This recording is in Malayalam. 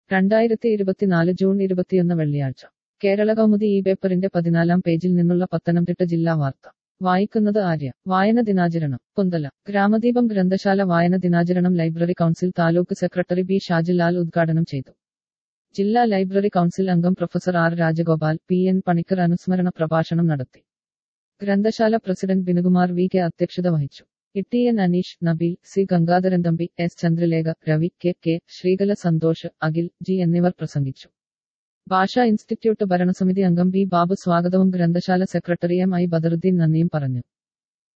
രണ്ടായിരത്തി ഇരുപത്തിനാല് ജൂൺ ഇരുപത്തിയൊന്ന് വെള്ളിയാഴ്ച കേരള കൗമുദി ഈ പേപ്പറിന്റെ പതിനാലാം പേജിൽ നിന്നുള്ള പത്തനംതിട്ട ജില്ലാ വാർത്ത വായിക്കുന്നത് ആര്യ വായന ദിനാചരണം കുന്തല ഗ്രാമദീപം ഗ്രന്ഥശാല വായന ദിനാചരണം library council taluk secretary B Shajilal ഉദ്ഘാടനം ചെയ്തു ജില്ലാ ലൈബ്രറി കൗൺസിൽ അംഗം professor R Rajagopal P N Panicker അനുസ്മരണ പ്രഭാഷണം നടത്തി ഗ്രന്ഥശാല പ്രസിഡന്റ് ബിനുകുമാർ വി കെ അധ്യക്ഷത വഹിച്ചു E N Aneesh Nabeel C Gangadharan Thampi S Chandralekha Ravi K K Sreekala Santhosh Akhil G എന്നിവർ പ്രസംഗിച്ചു ഭാഷാ ഇൻസ്റ്റിറ്റ്യൂട്ട് ഭരണസമിതി അംഗം ബി ബാബു സ്വാഗതവും ഗ്രന്ഥശാല സെക്രട്ടറി എം ഐ ബദറുദ്ദീൻ നന്ദിയും പറഞ്ഞു